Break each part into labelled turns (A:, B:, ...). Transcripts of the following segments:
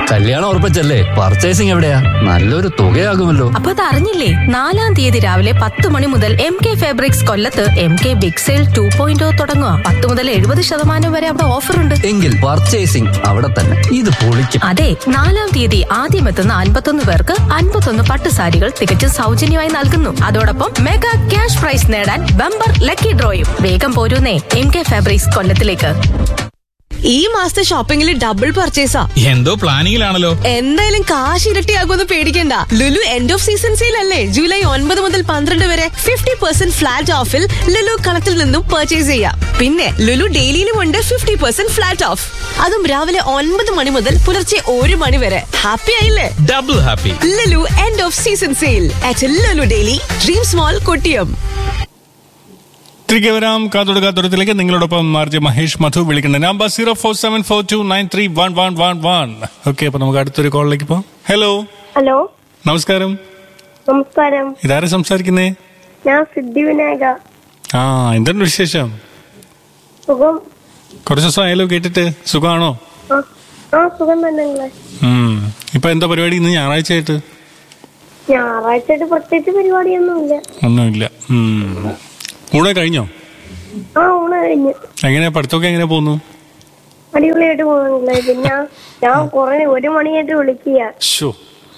A: കല്യാണം ഉറപ്പിച്ചല്ലേ പർച്ചേസിംഗ് എവിടെയാ നല്ലൊരു തുകയാകുമല്ലോ
B: അപ്പൊ അത് അറിഞ്ഞില്ലേ നാലാം തീയതി രാവിലെ പത്ത് മണി മുതൽ എം കെ ഫാബ്രിക്സ് കൊല്ലത്ത് M K big sale two point തുടങ്ങുക പത്ത് മുതൽ എഴുപത് ശതമാനം വരെ അവിടെ ഓഫർ ഉണ്ട്
A: എങ്കിൽ പർച്ചേസിംഗ് അവിടെ തന്നെ ഇത് പൊളിക്കും
B: അതെ നാലാം തീയതി ആദ്യം എത്തുന്ന അൻപത്തൊന്ന് പേർക്ക് അൻപത്തൊന്ന് പട്ട് സാരികൾ തികച്ചും സൗജന്യമായി നൽകുന്നു അതോടൊപ്പം മെഗാ ക്യാഷ് പ്രൈസ് നേടാൻ ബമ്പർ ലക്കി ഡ്രോയും വേഗം പോരൂന്നേ എം കെ ഫാബ്രിക്സ് കൊല്ലത്തിലേക്ക്
C: ഈ മാസത്തെ ഷോപ്പിംഗിൽ ഡബിൾ പർച്ചേസാ
D: എന്തോ പ്ലാനിങ്ങിലാണല്ലോ
C: എന്തായാലും കാശ് ഇരട്ടിയാകുമെന്ന് പേടിക്കണ്ട Lulu end of season sale അല്ലേ ജൂലൈ ഒൻപത് മുതൽ പന്ത്രണ്ട് വരെ ഫിഫ്റ്റി പെർസെന്റ് ഫ്ലാറ്റ് ഓഫിൽ ലുലു കളത്തിൽ നിന്നും പർച്ചേസ് ചെയ്യാം പിന്നെ ലുലു ഡെയിലിയിലും ഉണ്ട് ഫിഫ്റ്റി പെർസെന്റ് ഫ്ലാറ്റ് ഓഫ് അതും രാവിലെ ഒൻപത് മണി മുതൽ പുലർച്ചെ ഒരു മണി വരെ ഹാപ്പി ആയില്ലേ
D: double happy
C: Lulu end of season sale at Lulu daily dream small Kottiyam
E: തിരികെ വരാം കാത്തോട് കാത്തോടത്തിലേക്ക് നിങ്ങളോടൊപ്പം മാർജ് മഹേഷ് മധു വിളിക്കേണ്ട number zero four seven four two nine three one one one one okay അപ്പൊ നമുക്ക് അടുത്തൊരു കോളിലേക്ക് പോവാം ഹലോ
F: ഹലോ
E: നമസ്കാരം
F: നമസ്കാരം
E: ഇതാരെ സംസാരിക്കുന്നേ
F: ഞാൻ സിദ്ധി വിനായക
E: ആ എന്തുണ്ട് വിശേഷം
F: സുഖം
E: കുറച്ച് ദിവസം ആയാലോ കേട്ടിട്ട് സുഖമാണോ
F: ആ ആ സുഖം തന്നെ നിങ്ങളെ
E: ഉം. ഇപ്പൊ എന്താ പരിപാടി ഇന്ന് ഞായറാഴ്ച ആയിട്ട്
F: ഞായറാഴ്ചയായിട്ട് പ്രത്യേകിച്ച് പരിപാടിയൊന്നുമില്ല
E: ഒന്നുമില്ല ഉം. ഊണെ കഴിഞ്ഞോ
F: ആ ഊണ് കഴിഞ്ഞ്
E: എങ്ങനെയാ പഠിത്തമൊക്കെ എങ്ങനെ പോകുന്നു
F: അടിപൊളിയായിട്ട് പോകുന്നില്ലേ പിന്നെ ഞാൻ കുറെ ഒരു മണിയായിട്ട് വിളിക്കുക
E: ഷോ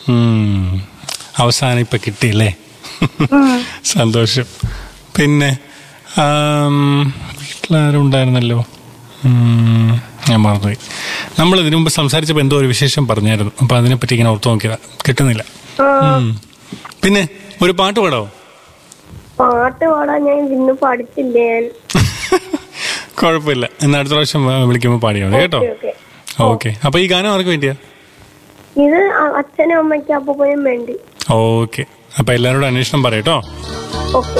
E: അവസാനം ഇപ്പൊ കിട്ടിയല്ലേ സന്തോഷം പിന്നെ ആം, വീട്ടിലാരും ഉണ്ടായിരുന്നല്ലോ ഉം, ഞാൻ മറന്നുപോയി നമ്മൾ ഇതിനു മുമ്പ് സംസാരിച്ചപ്പോൾ എന്തോ ഒരു വിശേഷം പറഞ്ഞായിരുന്നു അപ്പൊ അതിനെപ്പറ്റി ഇങ്ങനെ ഓർത്ത് നോക്കിയതാ കിട്ടുന്നില്ല
F: ആ
E: ഉം. പിന്നെ ഒരു പാട്ട് പാടാവോ
F: പാട്ട് പാടാൻ ഞാൻ ഇന്ന് പഠിച്ചില്ല ഞാൻ
E: കുഴപ്പമില്ല ഇന്ന് അടുത്ത പ്രാവശ്യം വിളിക്കുമ്പോൾ പാടിയാൽ മതി കേട്ടോ
F: ഓക്കെ
E: ഓക്കെ അപ്പൊ ഈ ഗാനം ആർക്ക് വേണ്ടിയാ
F: ഇത് അ- അച്ഛനും അമ്മയ്ക്കും അപ്പൂപ്പനും വേണ്ടി
E: ഓക്കെ അപ്പൊ എല്ലാവരോടും അന്വേഷണം പറയട്ടോ
F: ഓക്കെ